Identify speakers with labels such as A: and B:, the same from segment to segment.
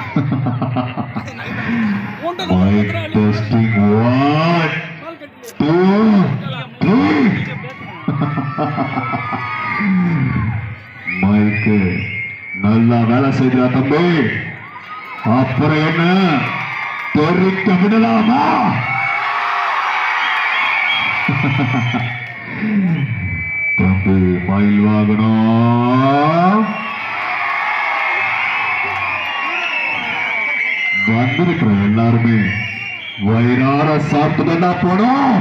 A: Mic testing one two three mike நல்லா வேலை செய்கிறா தம்பி அப்புறம் என்ன தெரிவிக்க விடலாமா தம்பி மயில் வாகனம் வந்திருக்கிற எல்லாருமே வயிறார சாப்பிட்டு தான் போனோம்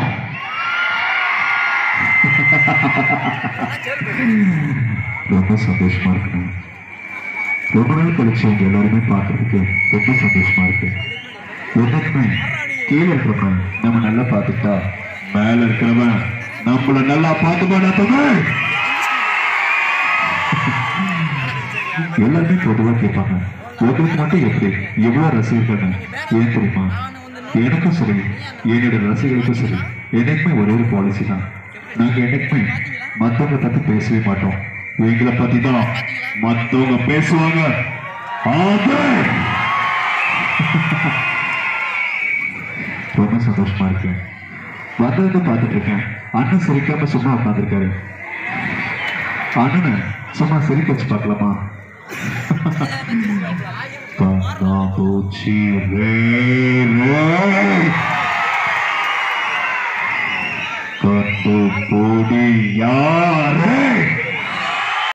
A: ரொம்ப சந்தோஷமா இருக்குங்க ரொம்ப நாள் கழிச்சு அவங்க எல்லாருமே பார்க்கறதுக்கு ரொம்ப சந்தோஷமா இருக்கு என்னைக்குமே கீழே இருக்கிறவன் நம்ம நல்லா பார்த்துட்டா மேல இருக்கிறவன் நம்மள நல்லா பார்த்துப்பானா தம்பி எல்லாருமே பொதுவா கேட்பாங்க உங்களுக்கு மட்டும் எப்படி எவ்வளவு ரசிகர்கள் ஏன் தெரியுமா எனக்கும் சரி என்னோட ரசிகர்களுக்கும் சரி என்னைக்குமே ஒரே ஒரு பாலிசி தான் நாங்க என்னைக்குமே மத்தவங்க பத்தி பேசவே மாட்டோம் எங்களை பத்தி தான் மத்தவங்க பேசுவாங்க ஆமே. ரொம்ப சந்தோஷமா இருக்கு வந்தது பார்த்துட்டு இருக்கேன் அண்ணன் சிரிக்காம சும்மா உட்காந்துருக்காரு அண்ணனை சும்மா சிரிக்க வச்சு பார்க்கலாமா கண்ணாமூச்சி ரே ரே